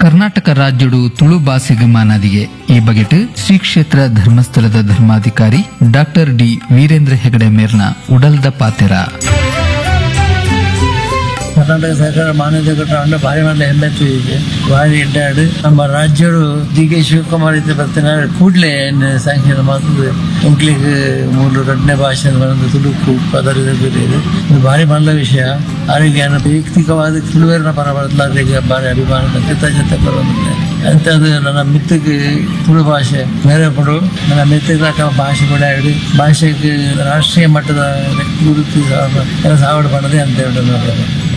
ಕರ್ನಾಟಕ ರಾಜ್ಯಡು ತುಳು ಭಾಷೆಗೆ ಮಾನದಿಗೆ ಈ ಬಗೆಟ್ ಶ್ರೀ ಕ್ಷೇತ್ರ ಧರ್ಮಸ್ಥಳದ ಧರ್ಮಾಧಿಕಾರಿ ಡಾಕ್ಟರ್ ಡಿ ವೀರೇಂದ್ರ ಹೆಗಡೆ ಮೇರ್ನ ಉಡಲ್ದ ಪಾತೆರ ಕರ್ನಾಟಕ ಸರ್ಕಾರ ಮಾನ್ಯತೆ ಕೊಟ್ಟ ಭಾರಿ ಮಲ್ಲ ಹೆಮ್ಮೆ ಇದೆ ಭಾರಿ ಇಡ್ಡಾಡು ನಮ್ಮ ರಾಜ್ಯರು ಡಿ ಕೆ ಶಿವಕುಮಾರ್ ಇದ್ದ ಬರ್ತಾನೆ ಕೂಡಲೇ ಸ್ಯಾಂಕ್ಷನ್ ಮಾಡ್ತದೆ ಇಂಗ್ಲಿಷ್ ಮೂರು ಎರಡನೇ ಭಾಷೆ ಬಂದು ತುಳುಕು ಪದರದ ಇದು ಇದು ಭಾರಿ ಮಲ್ಲ ವಿಷಯ ಆರೋಗ್ಯ ವೈಯಕ್ತಿಕವಾದ ತುಳುವೇರಿನ ಪರ ಬದಲಾದ್ರೆ ಭಾರಿ ಅಭಿಮಾನ ಕೃತಜ್ಞತೆ ಬರೋದಿಲ್ಲ ಅಂಥದ್ದು ನನ್ನ ಮಿತ್ತಿಗೆ ತುಳು ಭಾಷೆ ಬೇರೆ ಪಡು ನನ್ನ ಮಿತ್ತಿಗೆ ಭಾಷೆ ಕೂಡ ಹೇಳಿ ಭಾಷೆಗೆ ರಾಷ್ಟ್ರೀಯ ಮಟ್ಟದ ಗುರುತು ಸಾವಡು ಪಡದೆ ಅಂತ ಹೇಳಿ